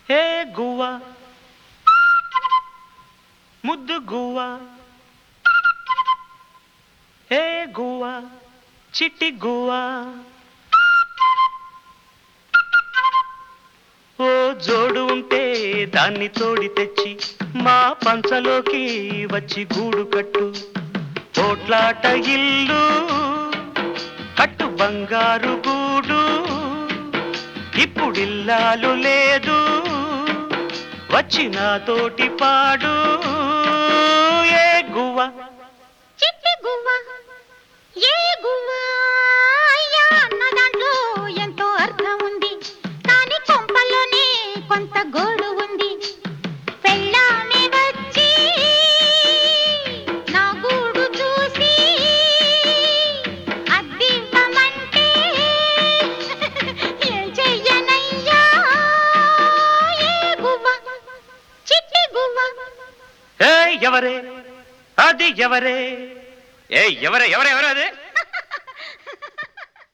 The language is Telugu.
హే గువ్వ ముద్దు గువ్వ హే గువ్వ చిట్టి గువ్వ ఓ జోడు ఉంటే దాన్ని తోడి తెచ్చి మా పంచలోకి వచ్చి గూడు కట్టు తోట్లాట ఇల్లు కట్టు బంగారు గూడు ఇప్పుడిల్లాలు లేదు వచ్చి నాతోటి పాడు ఏ గువ్వ చిట్టి గువ్వ ఏ గువ్వ అయ్యా అన్న దాంట్లో ఎంతో అర్థం ఉంది కానీ కొంపల్లోనే కొంత గోడు ఉంది పెళ్ళామే వచ్చి నా గూడు చూసి అద్దివ్వమంటే ఏం చెయ్యనయ్యా ఏ గువ్వ చిట్టి గువ్వ ఏ ఎవరే అది ఎవరే ఏ ఎవరే ఎవరే ఎవరే అది